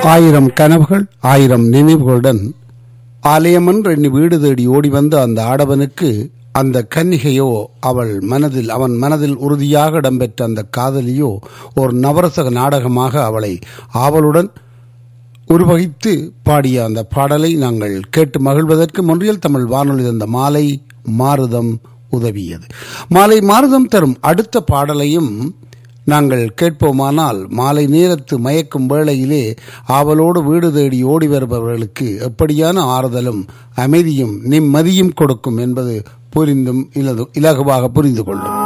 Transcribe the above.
ஆயிரம் கனவுகள் ஆயிரம் நினைவுகளுடன் ஆலயமன்று எண்ணி வீடு தேடி ஓடி வந்த அந்த ஆடவனுக்கு அந்த கன்னிகையோ அவள் மனதில் அவன் மனதில் உறுதியாக இடம்பெற்ற அந்த காதலியோ ஒரு நவரசக நாடகமாக அவளை ஆவலுடன் உருவகித்து பாடிய அந்த பாடலை நாங்கள் கேட்டு மகிழ்வதற்கு முன்றியல் தமிழ் வானொலி தந்த மாலை மாருதம் உதவியது மாலை மாருதம் தரும் அடுத்த பாடலையும் நாங்கள் கேட்போமானால் மாலை நேரத்து மயக்கும் வேளையிலே ஆவலோடு வீடு தேடி ஓடி வருபவர்களுக்கு எப்படியான ஆறுதலும் அமைதியும் நிம்மதியும் கொடுக்கும் என்பது புரிந்தும் இலகுவாக புரிந்து கொள்ளும்